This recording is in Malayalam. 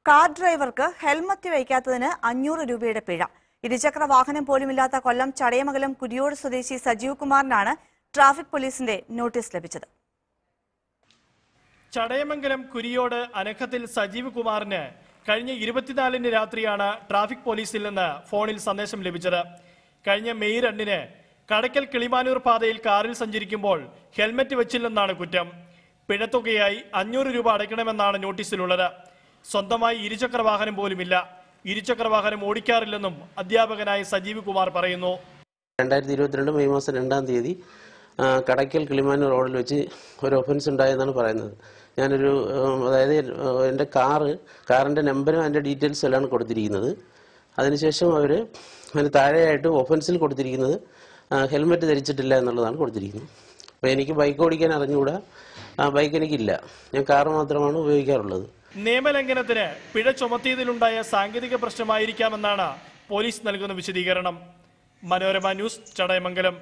കാർ ഡ്രൈവർക്ക് ഹെൽമറ്റ് വയ്ക്കാത്തതിന് അഞ്ഞൂറ് രൂപയുടെ പിഴ ഇരുചക്ര വാഹനം പോലുമില്ലാത്ത കൊല്ലം ചടയമംഗലം കുരിയോട് സ്വദേശി സജീവ് കുമാറിനാണ് ട്രാഫിക് പോലീസിന്റെ നോട്ടീസ് ലഭിച്ചത് ചടയമംഗലം കുരിയോട് അനക്കത്തിൽ സജീവ് കുമാറിന് കഴിഞ്ഞ ഇരുപത്തിനാലിന് രാത്രിയാണ് ട്രാഫിക് പോലീസിൽ നിന്ന് ഫോണിൽ സന്ദേശം ലഭിച്ചത് കഴിഞ്ഞ മെയ് രണ്ടിന് കടയ്ക്കൽ കിളിമാനൂർ പാതയിൽ കാറിൽ സഞ്ചരിക്കുമ്പോൾ ഹെൽമറ്റ് വെച്ചില്ലെന്നാണ് കുറ്റം പിഴത്തുകയായി അഞ്ഞൂറ് രൂപ അടയ്ക്കണമെന്നാണ് നോട്ടീസിലുള്ളത് സ്വന്തമായി ഇരുചക്ര വാഹനം പോലുമില്ല ഇരുചക്ര വാഹനം ഓടിക്കാറില്ലെന്നും അധ്യാപകനായ സജീവ് കുമാർ പറയുന്നു രണ്ടായിരത്തി ഇരുപത്തിരണ്ട് മെയ് മാസം രണ്ടാം തീയതി ആ, കടയ്ക്കൽ കിളിമാനൂർ റോഡിൽ വെച്ച് ഒരു ഒഫൻസ് ഉണ്ടായെന്നാണ് പറയുന്നത് ഞാനൊരു ഉം, അതായത് ഉം, എൻ്റെ കാറ് കാറിൻ്റെ നമ്പരും അതിൻ്റെ ഡീറ്റെയിൽസും എല്ലാം കൊടുത്തിരിക്കുന്നത് അതിനുശേഷം അവർ അതിന് താഴെയായിട്ട് ഒഫൻസിൽ കൊടുത്തിരിക്കുന്നത് ആ, ഹെൽമെറ്റ് ധരിച്ചിട്ടില്ല എന്നുള്ളതാണ് കൊടുത്തിരിക്കുന്നത് അപ്പോൾ എനിക്ക് ബൈക്ക് ഓടിക്കാൻ അറിഞ്ഞുകൂടാ ആ, ബൈക്ക് എനിക്കില്ല ഞാൻ കാറ് മാത്രമാണ് ഉപയോഗിക്കാറുള്ളത് നിയമലംഘനത്തിന് പിഴ ചുമത്തിയതിലുണ്ടായ സാങ്കേതിക പ്രശ്നമായിരിക്കാമെന്നാണ് പോലീസ് നൽകുന്ന വിശദീകരണം മനോരമ ന്യൂസ് ചടയമംഗലം